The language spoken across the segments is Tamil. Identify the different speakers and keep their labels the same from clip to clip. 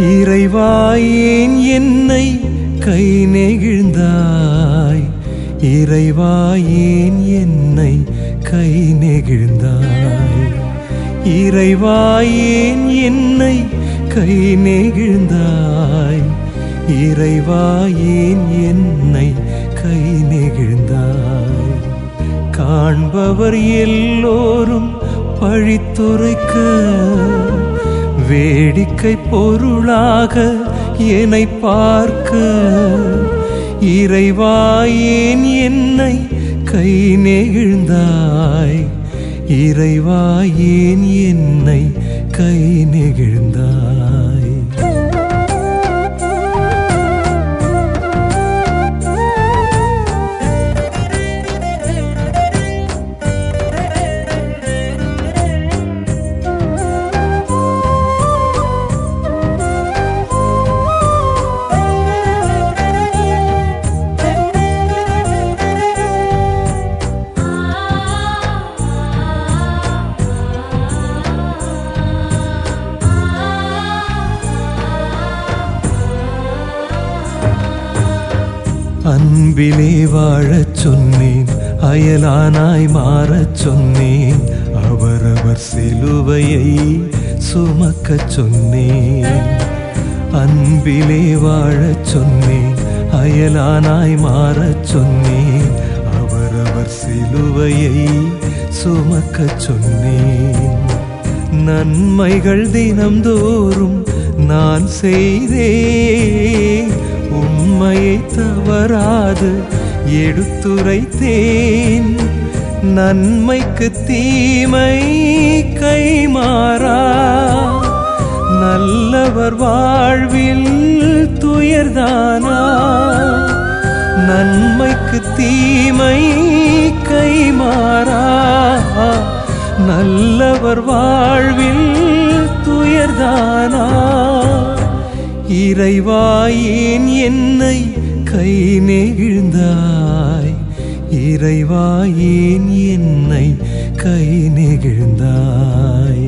Speaker 1: இறைவாயேன் என்னை கை நெகிழ்ந்தாய் இறைவாயேன் என்னை கை நெகிழ்ந்தாய் இறைவாயேன் என்னை கை நெகிழ்ந்தாய் இறைவாயேன் என்னை கை நெகிழ்ந்தாய் காண்பவர் எல்லோரும் பழித்துரைக்க வேடிக்கை பொருளாக என்னை பார்க்க இறைவாயேன் என்னை கை நெகிழ்ந்தாய் இறைவாயேன் என்னை கை நெகிழ்ந்தாய் அன்பிலே வாழச் சொன்னேன் அயலானாய் மாறச் சொன்னேன் அவரவர் சிலுவையை சுமக்கச் சொன்னேன் அன்பிலே வாழச் சொன்னேன் அயலானாய் மாறச் சொன்னேன் அவரவர் சிலுவையை சுமக்கச் சொன்னேன் நன்மைகள் தினம்தோறும் நான் செய்தேன் உண்மையை தவறாது எடுத்துரைத்தேன் நன்மைக்கு தீமை கைமாறா நல்லவர் வாழ்வில் துயர்தானா நன்மைக்கு தீமை கைமாறா நல்லவர் வாழ்வில் துயர்தானா இறைவாயேன் என்னை கை நெகிழ்ந்தாய் இறைவாயேன் என்னை கை நெகிழ்ந்தாய்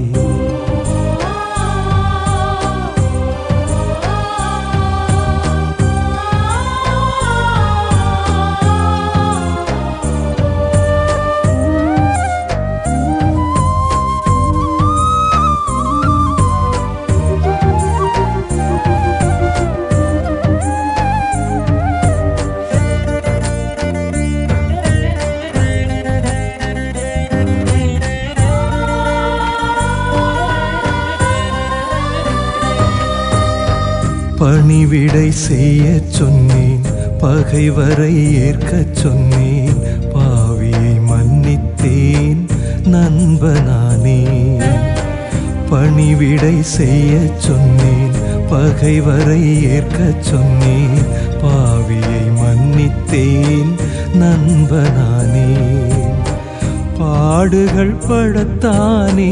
Speaker 1: பணிவிடை செய்யச் சொன்னேன் பகைவரை ஏற்கச் சொன்னேன் பாவியை மன்னித்தேன் நண்பனானேன் பணிவிடை செய்யச் சொன்னேன் பகைவரை ஏற்கச் சொன்னேன் பாவியை மன்னித்தேன் நண்பனானேன் பாடுகள் படத்தானே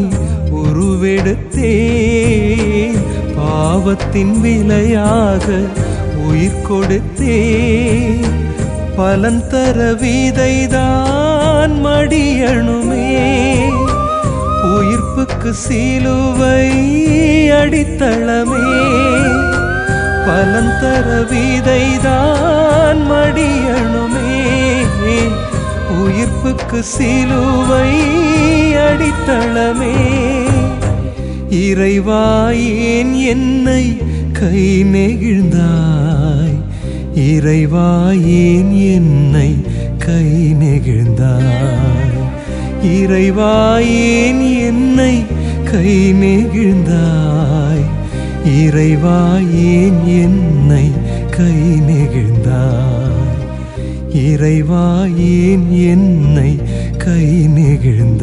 Speaker 1: உருவெடுத்தேன் பாவத்தின் விலையாக உயிர் கொடுத்தேன் பலன் தர விதைதான் மடியணுமே உயிர்ப்புக்கு சிலுவை அடித்தளமே பலன் தர விதைதான் மடியணுமே உயிர்ப்புக்கு சிலுவை அடித்தளமே இறைவாயேன் என்னை கை நெகிழ்ந்தாய் இறைவாயேன் என்னை கை நெகிழ்ந்தாய் இறைவாயேன் என்னை கை நெகிழ்ந்தாய் இறைவாயேன் என்னை கை நெகிழ்ந்தாய் இறைவாயேன் என்னை கை நெகிழ்ந்தாய்